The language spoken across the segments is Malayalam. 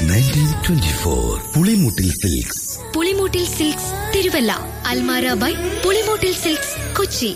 nineteen twenty four Pulimoottil silks Pulimoottil silks Thiruvalla Almara by Pulimoottil silks Kochi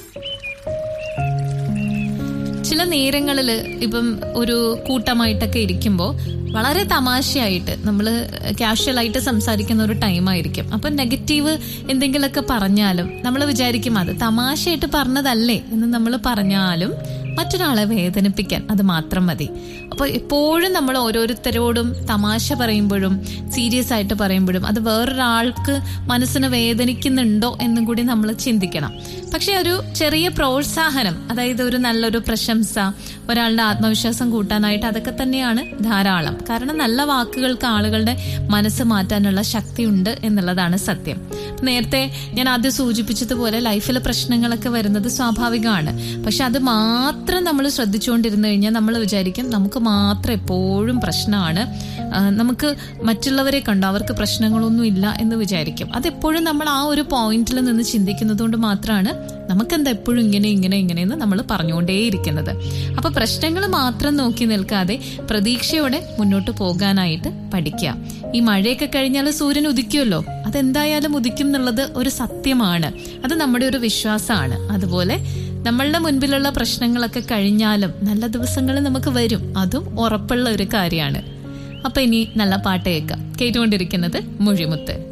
ചില നേരങ്ങളിൽ ഇപ്പം ഒരു കൂട്ടമായിട്ടൊക്കെ ഇരിക്കുമ്പോൾ വളരെ തമാശയായിട്ട് നമ്മൾ കാഷ്വലായിട്ട് സംസാരിക്കുന്ന ഒരു ടൈമായിരിക്കും അപ്പം നെഗറ്റീവ് എന്തെങ്കിലുമൊക്കെ പറഞ്ഞാലും നമ്മൾ വിചാരിക്കും അത് തമാശയായിട്ട് പറഞ്ഞതല്ലേ എന്ന് നമ്മൾ പറഞ്ഞാലും മറ്റൊരാളെ വേദനിപ്പിക്കാൻ അത് മാത്രം മതി അപ്പോൾ എപ്പോഴും നമ്മൾ ഓരോരുത്തരോടും തമാശ പറയുമ്പോഴും സീരിയസ് ആയിട്ട് പറയുമ്പോഴും അത് വേറൊരാൾക്ക് മനസ്സിന് വേദനിക്കുന്നുണ്ടോ എന്നും കൂടി നമ്മൾ ചിന്തിക്കണം പക്ഷെ ഒരു ചെറിയ പ്രോത്സാഹനം അതായത് ഒരു നല്ലൊരു പ്രശംസ ഒരാളുടെ ആത്മവിശ്വാസം കൂട്ടാനായിട്ട് അതൊക്കെ തന്നെയാണ് ധാരാളം കാരണം നല്ല വാക്കുകൾക്ക് ആളുകളുടെ മനസ്സ് മാറ്റാനുള്ള ശക്തിയുണ്ട് എന്നുള്ളതാണ് സത്യം നേരത്തെ ഞാൻ ആദ്യം സൂചിപ്പിച്ചതുപോലെ ലൈഫിൽ പ്രശ്നങ്ങളൊക്കെ വരുന്നത് സ്വാഭാവികമാണ് പക്ഷെ അത് മാത്രം നമ്മൾ ശ്രദ്ധിച്ചുകൊണ്ടിരുന്നു കഴിഞ്ഞാൽ നമ്മൾ വിചാരിക്കും നമുക്ക് മാത്രം എപ്പോഴും പ്രശ്നമാണ് ആ, നമുക്ക് മറ്റുള്ളവരെ കണ്ടോ അവർക്ക് പ്രശ്നങ്ങളൊന്നും ഇല്ല എന്ന് വിചാരിക്കും അതെപ്പോഴും നമ്മൾ ആ ഒരു പോയിന്റിൽ നിന്ന് ചിന്തിക്കുന്നത് കൊണ്ട് മാത്രമാണ് നമുക്കെന്താ എപ്പോഴും ഇങ്ങനെ ഇങ്ങനെ ഇങ്ങനെയെന്ന് നമ്മൾ പറഞ്ഞുകൊണ്ടേയിരിക്കുന്നത് അപ്പൊ പ്രശ്നങ്ങൾ മാത്രം നോക്കി നിൽക്കാതെ പ്രതീക്ഷയോടെ മുന്നോട്ട് പോകാനായിട്ട് പഠിക്കുക ഈ മഴയൊക്കെ കഴിഞ്ഞാൽ സൂര്യൻ ഉദിക്കുമല്ലോ അതെന്തായാലും ഉദിക്കും എന്നുള്ളത് ഒരു സത്യമാണ് അത് നമ്മുടെ ഒരു വിശ്വാസമാണ് അതുപോലെ നമ്മളുടെ മുൻപിലുള്ള പ്രശ്നങ്ങളൊക്കെ കഴിഞ്ഞാലും നല്ല ദിവസങ്ങൾ നമുക്ക് വരും അതും ഉറപ്പുള്ള ഒരു കാര്യമാണ് അപ്പൊ ഇനി നല്ല പാട്ട് കേൾക്കാം കേട്ടുകൊണ്ടിരിക്കുന്നത് മൊഴിമുത്ത്